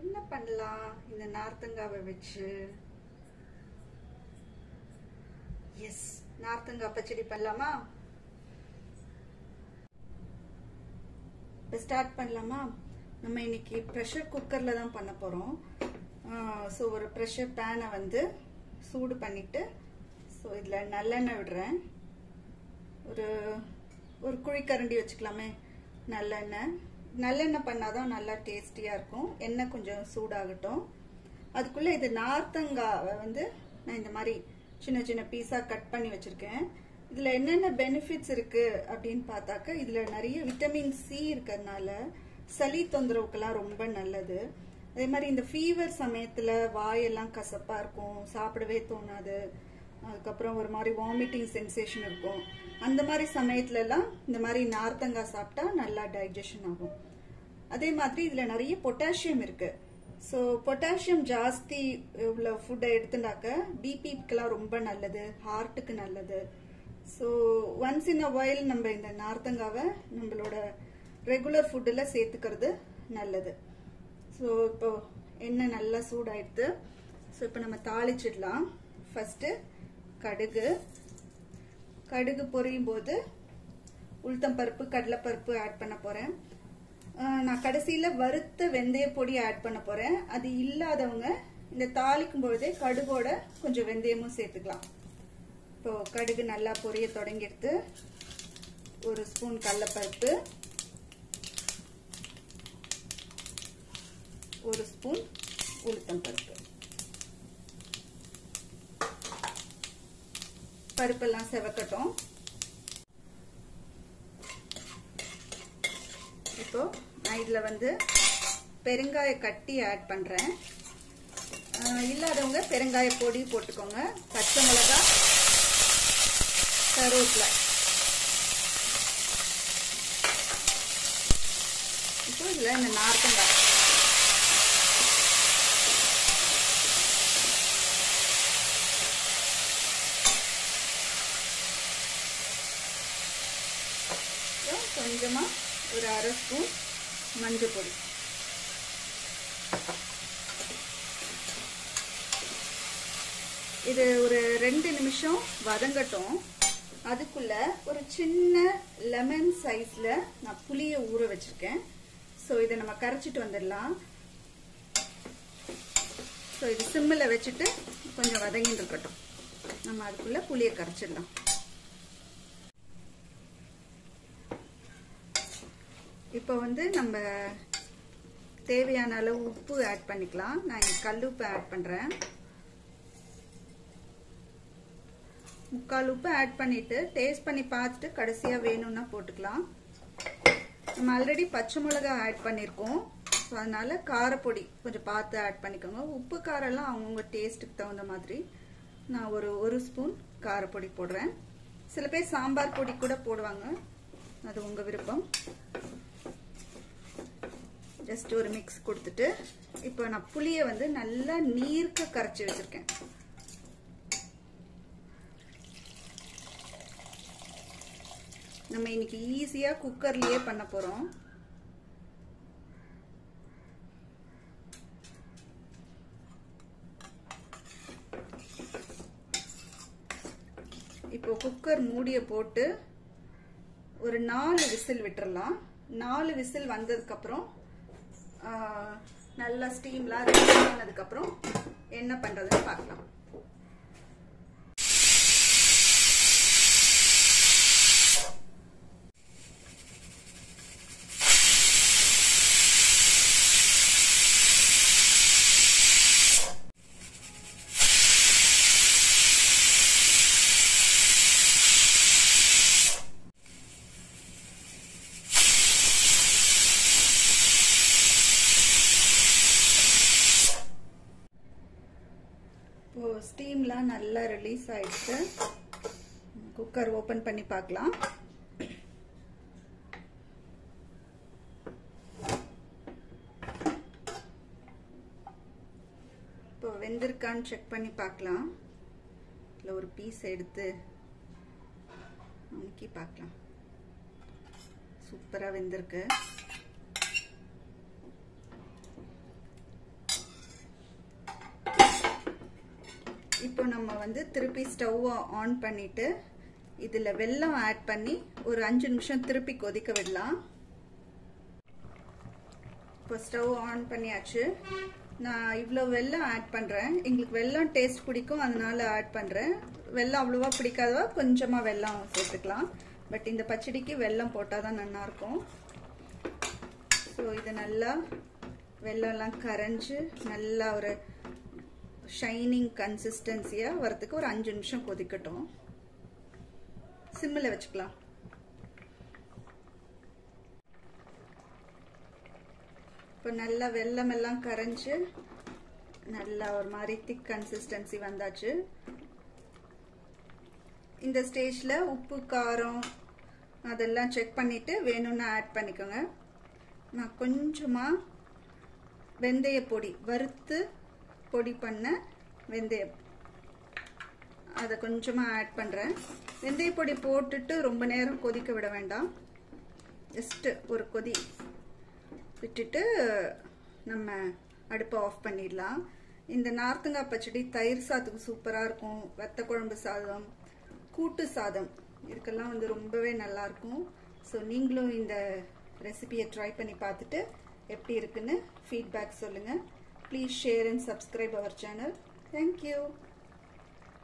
என்ன பண்ணலாம் இந்த நார்த்தங்காவை வச்சு எஸ் நார்த்தங்காய் பச்சடி பண்ணலாமா இப்போ ஸ்டார்ட் பண்ணலாமா நம்ம இன்னைக்கு ப்ரெஷர் குக்கரில் தான் பண்ண போகிறோம் ஸோ ஒரு ப்ரெஷர் பேனை வந்து சூடு பண்ணிட்டு ஸோ இதில் நல்லெண்ணெய் விடுறேன் ஒரு ஒரு குழிக்கரண்டி வச்சுக்கலாமே நல்லெண்ணெய் நல்லெண்ணெய் பண்ணாதான் நல்லா டேஸ்டியாக இருக்கும் எண்ணெய் கொஞ்சம் சூடாகட்டும் அதுக்குள்ளே இது நார்த்தங்காவை வந்து நான் இந்த மாதிரி சின்ன சின்ன பீஸாக கட் பண்ணி வச்சுருக்கேன் இதில் என்னென்ன பெனிஃபிட்ஸ் இருக்குது அப்படின்னு பார்த்தாக்க இதில் நிறைய விட்டமின் சி இருக்கிறதுனால சளி தொந்தரவுக்கெல்லாம் ரொம்ப நல்லது அதே மாதிரி இந்த ஃபீவர் சமயத்தில் வாயெல்லாம் கசப்பாக இருக்கும் சாப்பிடவே தோணாது அதுக்கப்புறம் ஒரு மாதிரி வாமிட்டிங் சென்சேஷன் இருக்கும் அந்த மாதிரி சமயத்துலலாம் இந்த மாதிரி நார்த்தங்காய் சாப்பிட்டா நல்லா டைஜஷன் ஆகும் அதே மாதிரி இதில் நிறைய பொட்டாசியம் இருக்கு ஸோ பொட்டாசியம் ஜாஸ்தி உள்ள ஃபுட்டை எடுத்துட்டாக்க பிபிக்கெல்லாம் ரொம்ப நல்லது ஹார்ட்டுக்கு நல்லது ஸோ ஒன்ஸ் இன் அ வயல் நம்ம இந்த நார்த்தங்காவை நம்மளோட ரெகுலர் ஃபுட்டில் சேர்த்துக்கிறது நல்லது ஸோ இப்போ எண்ணெய் நல்லா சூடாயிடுது ஸோ இப்போ நம்ம தாளிச்சிடலாம் ஃபஸ்ட்டு கடுகு கடுகு பொரியும் போது உளுத்தம் பருப்பு கடலைப்பருப்பு ஆட் பண்ண போகிறேன் நான் கடைசியில் வறுத்த வெந்தய பொடி ஆட் பண்ண போகிறேன் அது இல்லாதவங்க இந்த தாளிக்கும் பொழுதே கடுகோட கொஞ்சம் வெந்தயமும் சேர்த்துக்கலாம் இப்போ கடுகு நல்லா பொரிய தொடங்கிடுத்து ஒரு ஸ்பூன் கடலைப்பருப்பு ஒரு ஸ்பூன் உளுத்தம் பருப்பு பருப்பெல்லாம் செவக்கட்டும் இப்போ நான் இதில் வந்து பெருங்காய கட்டி ஆட் பண்ணுறேன் இல்லாதவங்க பெருங்காய பொடி போட்டுக்கோங்க பச்சை மிளகா கருவேப்பிலை இப்போ இதில் இந்த நார்த்தங்காய் கொஞ்சமாக ஒரு அரை ஸ்பூன் மஞ்சள் பொடி இது ஒரு ரெண்டு நிமிஷம் வதங்கட்டும் அதுக்குள்ள ஒரு சின்ன லெமன் சைஸ்ல நான் புளியை ஊற வச்சிருக்கேன் ஸோ இதை நம்ம கரைச்சிட்டு வந்துடலாம் ஸோ இது சிம்மில் வச்சுட்டு கொஞ்சம் வதங்கிட்டு இருக்கட்டும் நம்ம அதுக்குள்ள புளியை கரைச்சிடலாம் இப்போ வந்து நம்ம தேவையான அளவு உப்பு ஆட் பண்ணிக்கலாம் நான் இங்கே கல் உப்பு ஆட் பண்ணுறேன் முக்கால் உப்பு ஆட் பண்ணிட்டு டேஸ்ட் பண்ணி பார்த்துட்டு கடைசியாக வேணும்னா போட்டுக்கலாம் நம்ம ஆல்ரெடி பச்சை மிளகா ஆட் பண்ணியிருக்கோம் ஸோ அதனால காரப்பொடி கொஞ்சம் பார்த்து ஆட் பண்ணிக்கோங்க உப்பு காரெல்லாம் அவங்கவுங்க டேஸ்ட்டுக்கு தகுந்த மாதிரி நான் ஒரு ஒரு ஸ்பூன் காரப்பொடி போடுறேன் சில பேர் சாம்பார் பொடி கூட போடுவாங்க அது உங்கள் விருப்பம் ஜஸ்ட் ஒரு மிக்ஸ் கொடுத்துட்டு இப்போ நான் புளியை வந்து நல்லா நீர்க்க கரைச்சி வச்சிருக்கேன் நம்ம இன்னைக்கு ஈஸியா குக்கர்லயே பண்ண போறோம் இப்போ குக்கர் மூடிய போட்டு ஒரு நாலு விசில் விட்டுறலாம் நாலு விசில் வந்ததுக்கு அப்புறம் நல்லா ஸ்டீம்லாம் ரெடி ஆனதுக்கப்புறம் என்ன பண்ணுறதுன்னு பார்க்கலாம் இப்போ ஸ்டீம்லாம் நல்லா ரிலீஸ் ஆயிடுச்சு குக்கர் ஓப்பன் பண்ணி பார்க்கலாம் இப்போ வெந்திருக்கான்னு செக் பண்ணி பார்க்கலாம் இதில் ஒரு பீஸ் எடுத்து அமுக்கி பார்க்கலாம் சூப்பராக வெந்திருக்கு இப்போ நம்ம வந்து திருப்பி ஸ்டவ்வை ஆன் பண்ணிட்டு இதில் வெல்லம் ஆட் பண்ணி ஒரு அஞ்சு நிமிஷம் திருப்பி கொதிக்க விடலாம் இப்போ ஸ்டவ் ஆன் பண்ணியாச்சு நான் இவ்வளோ வெல்லம் ஆட் பண்ணுறேன் எங்களுக்கு வெல்லம் டேஸ்ட் பிடிக்கும் அதனால ஆட் பண்ணுறேன் வெல்லம் அவ்வளோவா பிடிக்காதவா கொஞ்சமாக வெல்லம் சேர்த்துக்கலாம் பட் இந்த பச்சடிக்கு வெல்லம் போட்டால் தான் நல்லாயிருக்கும் ஸோ இது நல்லா வெள்ளம்லாம் கரைஞ்சு நல்லா ஒரு ஷைனிங் கன்சிஸ்டன்சியாக வரத்துக்கு ஒரு அஞ்சு நிமிஷம் கொதிக்கட்டும் சிம்மில் வச்சுக்கலாம் இப்போ நல்லா வெள்ளம் எல்லாம் கரைஞ்சு நல்லா ஒரு மாதிரி திக் கன்சிஸ்டன்சி வந்தாச்சு இந்த ஸ்டேஜில் உப்பு காரம் அதெல்லாம் செக் பண்ணிவிட்டு வேணும்னு ஆட் பண்ணிக்கோங்க நான் கொஞ்சமாக வெந்தய பொடி வறுத்து பொடி பண்ண வெந்தயம் அதை கொஞ்சமாக ஆட் பண்ணுறேன் வெந்தய பொடி போட்டுட்டு ரொம்ப நேரம் கொதிக்க விட வேண்டாம் ஜஸ்ட்டு ஒரு கொதி விட்டுட்டு நம்ம அடுப்பை ஆஃப் பண்ணிடலாம் இந்த நார்த்தங்காய் பச்சடி தயிர் சாதத்துக்கு சூப்பராக இருக்கும் வெத்த குழம்பு சாதம் கூட்டு சாதம் இதுக்கெல்லாம் வந்து ரொம்பவே நல்லாயிருக்கும் ஸோ நீங்களும் இந்த ரெசிபியை ட்ரை பண்ணி பார்த்துட்டு எப்படி இருக்குன்னு ஃபீட்பேக் சொல்லுங்கள் please share and subscribe our channel thank you